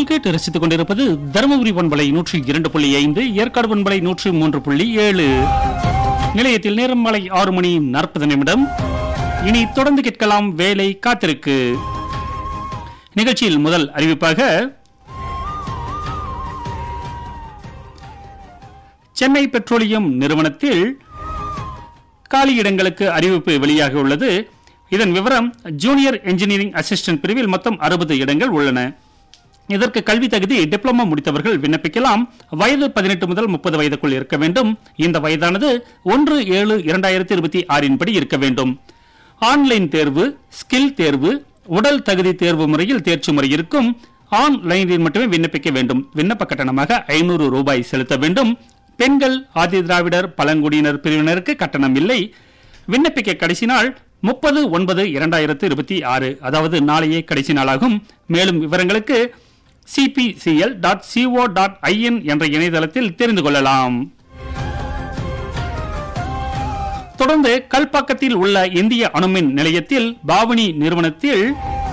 நீங்கள் கேட்டு ரசித்துக் கொண்டிருப்பது தருமபுரி பண்பலை நூற்றி இரண்டு புள்ளி ஐந்து ஏற்காடு பண்பலை நூற்றி மூன்று புள்ளி ஏழு நிலையத்தில் நேரம் மாலை ஆறு மணி நாற்பது நிமிடம் இனி தொடர்ந்து கேட்கலாம் வேலை காத்திருக்கு நிகழ்ச்சியில் முதல் அறிவிப்பாக சென்னை பெட்ரோலியம் நிறுவனத்தில் காலியிடங்களுக்கு அறிவிப்பு வெளியாக உள்ளது இதன் விவரம் ஜூனியர் என்ஜினியரிங் அசிஸ்டன்ட் பிரிவில் மொத்தம் அறுபது இடங்கள் உள்ளன இதற்கு கல்வி தகுதி டிப்ளமோ முடித்தவர்கள் விண்ணப்பிக்கலாம் வயது பதினெட்டு முதல் முப்பது வயதுக்குள் இருக்க வேண்டும் இந்த வயதானது ஒன்று ஏழு இரண்டாயிரத்தி இருபத்தி ஆறின் படி இருக்க வேண்டும் ஆன்லைன் தேர்வு ஸ்கில் தேர்வு உடல் தகுதி தேர்வு முறையில் தேர்ச்சி முறை இருக்கும் ஆன்லைனில் மட்டுமே விண்ணப்பிக்க வேண்டும் விண்ணப்ப கட்டணமாக ஐநூறு ரூபாய் செலுத்த வேண்டும் பெண்கள் ஆதி திராவிடர் பழங்குடியினர் பிரிவினருக்கு கட்டணம் இல்லை விண்ணப்பிக்க கடைசி நாள் முப்பது ஒன்பது இரண்டாயிரத்து இருபத்தி ஆறு அதாவது நாளையே கடைசி நாளாகும் மேலும் விவரங்களுக்கு CPCL dot co dot in என்ற இணையதளத்தில் தெரிந்து கொள்ளலாம் தொடர்ந்து கல்பாக்கத்தில் உள்ள இந்திய அணுமின் நிலையத்தில் பாவனி நிறுவனத்தில்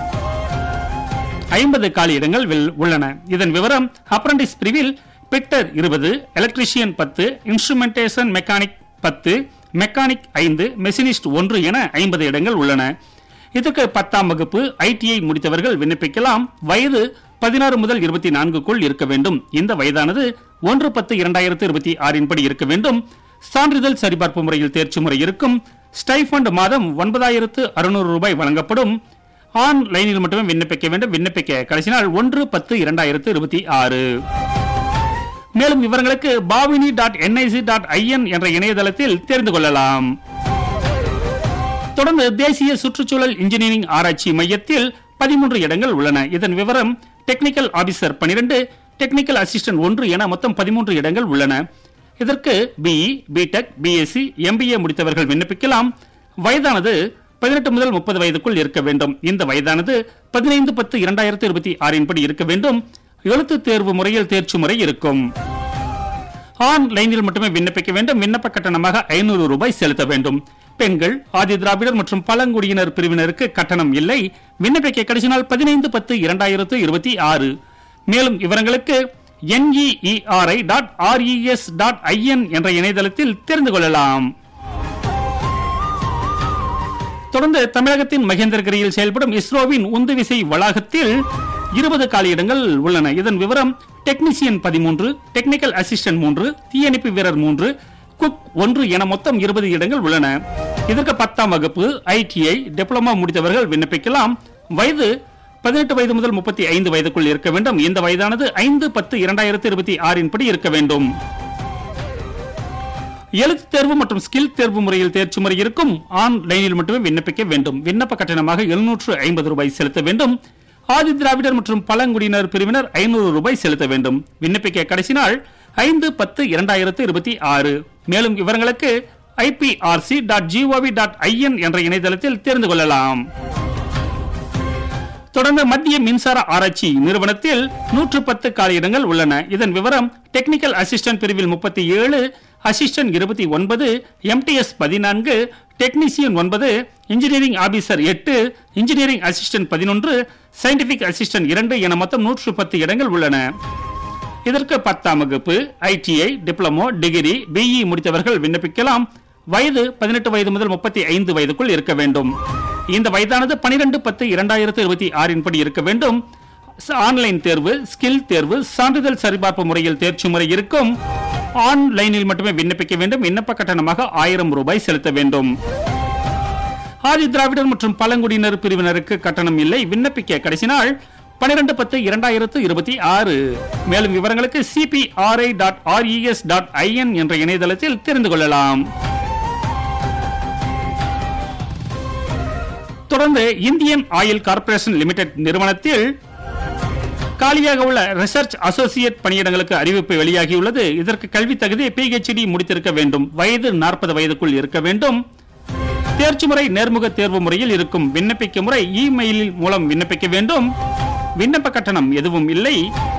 ஐம்பது காலியிடங்கள் வில்- உள்ளன இதன் விவரம் அப்ரண்டிஸ் பிரிவில் பிக்டர் இருபது எலக்ட்ரிஷியன் பத்து இன்ஸ்ட்ருமெண்டேஷன் மெக்கானிக் பத்து மெக்கானிக் ஐந்து மெஷினிஸ்ட் ஒன்று என ஐம்பது இடங்கள் உள்ளன இதற்கு பத்தாம் வகுப்பு ஐடிஐ முடித்தவர்கள் விண்ணப்பிக்கலாம் வயது பதினாறு முதல் இருபத்தி நான்குக்குள் இருக்க வேண்டும் இந்த வயதானது ஒன்று பத்து இரண்டாயிரத்து இருபத்தி ஆறின் படி இருக்க வேண்டும் சான்றிதழ் சரிபார்ப்பு முறையில் தேர்ச்சி முறை இருக்கும் ஸ்டைஃபண்ட் மாதம் ஒன்பதாயிரத்து அறுநூறு ரூபாய் வழங்கப்படும் ஆன்லைனில் மட்டுமே விண்ணப்பிக்க வேண்டும் விண்ணப்பிக்க கடைசி நாள் ஒன்று பத்து இரண்டாயிரத்து இருபத்தி ஆறு மேலும் விவரங்களுக்கு Bhavini dot NIC dot in என்ற இணையதளத்தில் தெரிந்து கொள்ளலாம் தொடர்ந்து தேசிய சுற்றுச்சூழல் இன்ஜினியரிங் ஆராய்ச்சி மையத்தில் பதிமூன்று இடங்கள் உள்ளன இதன் விவரம் டெக்னிக்கல் ஆபீசர் 12 டெக்னிக்கல் அசிஸ்டன்ட் ஒன்று என மொத்தம் பதிமூன்று இடங்கள் உள்ளன இதற்கு பிஇ பிடெக் பிஎஸ்சி எம்பிஏ முடித்தவர்கள் விண்ணப்பிக்கலாம் வயதானது பதினெட்டு முதல் முப்பது வயதுக்குள் இருக்க வேண்டும் இந்த வயதானது பதினைந்து பத்து இரண்டாயிரத்தி இருபத்தி ஆறின் படி இருக்க வேண்டும் எழுத்து தேர்வு முறையில் தேர்ச்சி முறை இருக்கும் ஆன்லைனில் மட்டுமே விண்ணப்பிக்க வேண்டும் விண்ணப்ப கட்டணமாக ஐநூறு ரூபாய் செலுத்த வேண்டும் பெண்கள் ஆதி திராவிடர் மற்றும் பழங்குடியினர் பிரிவினருக்கு கட்டணம் இல்லை விண்ணப்பிக்க கடைசி நாள் பதினைந்து பத்து இரண்டாயிரத்து இருபத்தி ஆறு மேலும் விவரங்களுக்கு NEERI dot res dot in என்ற இணையதளத்தில் தெரிந்து கொள்ளலாம் தொடர்ந்து தமிழகத்தின் மகேந்திரகிரியில் செயல்படும் இஸ்ரோவின் உந்துவிசை வளாகத்தில் இருபது காலியிடங்கள் உள்ளன இதன் விவரம் டெக்னீசியன் பதிமூன்று டெக்னிக்கல் அசிஸ்டன்ட் மூன்று தீயணைப்பு வீரர் மூன்று குக் ஒன்று என மொத்தம் இருபது இடங்கள் உள்ளன இதற்கு பத்தாம் வகுப்பு ஐடிஐ டிப்ளமா முடித்தவர்கள் விண்ணப்பிக்கலாம் வயது பதினெட்டு வயது முதல் முப்பத்தி ஐந்து வயதுக்குள் இருக்க வேண்டும் இந்த வயதானது ஐந்து பத்து இரண்டாயிரத்தி இருபத்தி ஆறின் படி இருக்க வேண்டும் எழுத்து தேர்வு மற்றும் ஸ்கில் தேர்வு முறையில் தேர்ச்சி முறை இருக்கும் ஆன்லைனில் மட்டுமே விண்ணப்பிக்க வேண்டும் விண்ணப்ப கட்டணமாக எழுநூற்று ஐம்பது ரூபாய் செலுத்த வேண்டும் ஆதி திராவிடர் மற்றும் பழங்குடியினர் பிரிவினர் ஐநூறு ரூபாய் செலுத்த வேண்டும் விண்ணப்பிக்க கடைசி நாள் ஐந்து பத்து இரண்டாயிரத்து இருபத்தி ஆறு மேலும் விவரங்களுக்கு IPRC dot gov dot in என்ற இணையதளத்தில் தெரிந்து கொள்ளலாம் தொடர்ந்து மத்திய மின்சார ஆராய்ச்சி நிறுவனத்தில் நூற்று பத்து காலியிடங்கள் உள்ளன இதன் விவரம் டெக்னிக்கல் அசிஸ்டன்ட் பிரிவில் முப்பத்தி ஏழு அசிஸ்டன்ட் இருபத்தி ஒன்பது எம்டிஎஸ் பதினான்கு டெக்னீசியன் ஒன்பது இன்ஜினியரிங் ஆபீசர் எட்டு இன்ஜினியரிங் அசிஸ்டன்ட் பதினொன்று சயின்டிபிக் அசிஸ்டன்ட் இரண்டு என மொத்தம் நூற்று பத்து இடங்கள் உள்ளன இதற்கு பத்தாம் வகுப்பு ஐடிஐ டிப்ளமோ டிகிரி பிஇ முடித்தவர்கள் விண்ணப்பிக்கலாம் வயது பதினெட்டு வயது முதல் முப்பத்தி ஐந்து வயதுக்குள் இருக்க வேண்டும் இந்த வயதானது பனிரெண்டு பத்து இரண்டாயிரத்து இருபத்தி ஆறின் படி இருக்க வேண்டும் ச- ஆன்லைன் தேர்வு ஸ்கில் தேர்வு சான்றிதழ் சரிபார்ப்பு முறையில் தேர்ச்சி முறை இருக்கும் ஆன்லைனில் மட்டுமே விண்ணப்பிக்க வேண்டும் விண்ணப்ப கட்டணமாக ஆயிரம் ரூபாய் செலுத்த வேண்டும் ஆதி திராவிடர் மற்றும் பழங்குடியினர் பிரிவினருக்கு கட்டணம் இல்லை விண்ணப்பிக்க கடைசி நாள் பனிரெண்டு பத்து இரண்டாயிரத்து இருபத்தி ஆறு மேலும் விவரங்களுக்கு CPRI dot res dot in என்ற இணையதளத்தில் தெரிந்து கொள்ளலாம் தொடர்ந்து இந்தியன் ஆயில் கார்ப்பரேஷன் லிமிடெட் நிறுவனத்தில் காலியாக உள்ள ரிசர்ச் அசோசியேட் பணியிடங்களுக்கு அறிவிப்பு வெளியாகியுள்ளது இதற்கு கல்வி தகுதி பிஹெச்டி முடித்திருக்க வேண்டும் வயது நாற்பது வயதுக்குள் இருக்க வேண்டும் தேர்ச்சி முறை நேர்முக தேர்வு முறையில் இருக்கும் விண்ணப்பிக்க முறை இமெயிலில் மூலம் விண்ணப்பிக்க வேண்டும் விண்ணப்ப கட்டணம் எதுவும் இல்லை